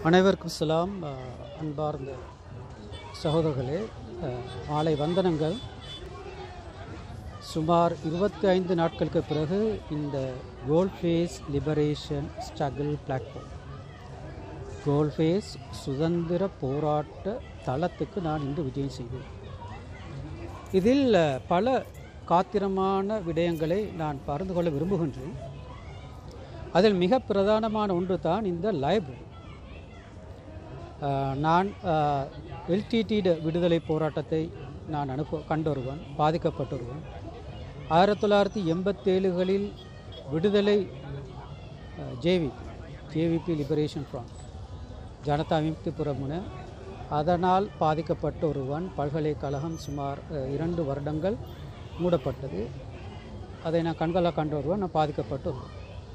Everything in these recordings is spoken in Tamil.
அனைவருக்கும் சலாம் அஹ், அன்பார்ந்த சகோதரர்களே அஹ், மாலை வந்தனங்கள் சுமார் இருபத்தி ஐந்து நாட்களுக்கு பிறகு இந்த Galle Face liberation struggle platform Galle Face சுதந்திர போராட்ட தளத்துக்கு நான் இன்று விஜயம் செய்தேன் இதில் அஹ், பல காத்திரமான விடயங்களை நான் பகிர்ந்து கொள்ள விரும்புகின்றேன் அதில் மிக பிரதானமான ஒன்று தான் இந்த லைப்ரரி ஆஹ் நான் எல்டிடிட விடுதலை போராட்டத்தை நான் அனுப்ப கண்டொருவன் பாதிக்கப்பட்டொருவன் ஆயிரத்தி தொள்ளாயிரத்தி எண்பத்தேழுகளில் விடுதலை JVP JVP liberation front Janatha Vimukthi Peramuna அதனால் பாதிக்கப்பட்ட ஒருவன் பல்கலைக்கழகம் சுமார் அஹ், இரண்டு வருடங்கள் மூடப்பட்டது அதை நான் கண்களாக கண்ட ஒருவன் நான் பாதிக்கப்பட்ட ஒருவன்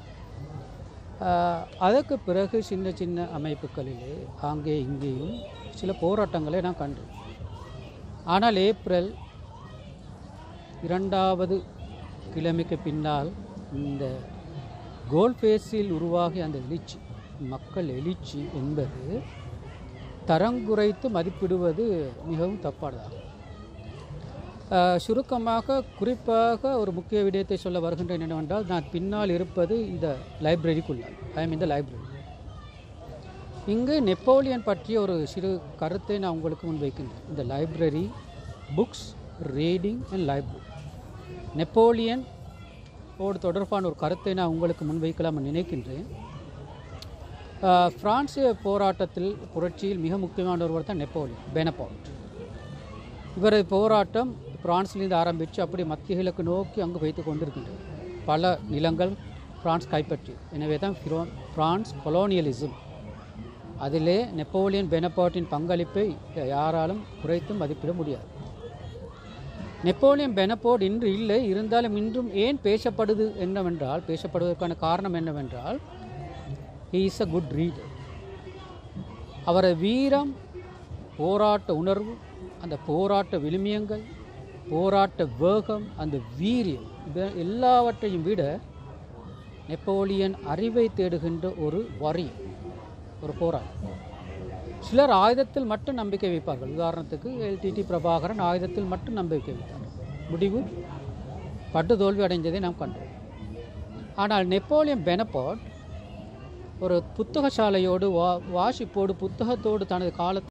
ஆஹ் அதற்கு பிறகு சின்ன சின்ன அமைப்புகளிலே அங்கே இங்கேயும் சில போராட்டங்களை நான் கண்டேன் ஆனால் ஏப்ரல் இரண்டாவது கிழமைக்கு பின்னால் இந்த கோல்பேஸில் உருவாகிய அந்த எழுச்சி மக்கள் எழுச்சி என்பது தரங்குறைத்து மதிப்பிடுவது மிகவும் தப்பானதாகும் ஆஹ் சுருக்கமாக குறிப்பாக ஒரு முக்கிய விடயத்தை சொல்ல வருகின்றேன் என்னவென்றால் நான் பின்னால் இருப்பது இந்த லைப்ரரிக்குள்ளால் ஐ இந்த லைப்ரரி இங்கு நெப்போலியன் பற்றிய ஒரு சிறு கருத்தை நான் உங்களுக்கு முன்வைக்கின்றேன் இந்த library books reading and library Napoleon ஓடு தொடர்பான ஒரு கருத்தை நான் உங்களுக்கு முன்வைக்கலாம் நினைக்கின்றேன் ஆஹ் பிரான்சிய போராட்டத்தில் புரட்சியில் மிக முக்கியமான ஒருவர் தான் நெப்போலியன் பெனபால்ட் இவரது போராட்டம் பிரான்ஸ்லேருந்து ஆரம்பித்து அப்படி மத்திய கிழக்கு நோக்கி அங்கு வைத்து கொண்டிருக்கின்றது பல நிலங்கள் பிரான்ஸ் கைப்பற்றி எனவே தான் ஃபிரோ பிரான்ஸ் கொலோனியலிசம் அதிலே நெப்போலியன் பெனபாட்டின் பங்களிப்பை யாராலும் குறைத்து மதிப்பிட முடியாது நெப்போலியன் பெனபோர்ட் இன்று இல்லை இருந்தாலும் இன்றும் ஏன் பேசப்படுது என்னவென்றால் பேசப்படுவதற்கான காரணம் என்னவென்றால் he is a good reader அவரது வீரம் போராட்ட உணர்வு அந்த போராட்ட விழுமியங்கள் போராட்ட வேகம் அந்த வீரியம் இது எல்லாவற்றையும் விட நெப்போலியன் அறிவை தேடுகின்ற ஒரு வரியம் ஒரு போராட்டம் சிலர் ஆயுதத்தில் மட்டும் நம்பிக்கை வைப்பார்கள் உதாரணத்துக்கு எல்டிடி பிரபாகரன் ஆயுதத்தில் மட்டும் நம்பிக்கை வைத்தார் முடிவு பட்டு தோல்வி அடைந்ததை நாம் கண்டோம் ஆனால் நெப்போலியன் பெனபாட் ஒரு புத்தகசாலையோடு வா வாசிப்போடு புத்தகத்தோடு தனது காலத்தை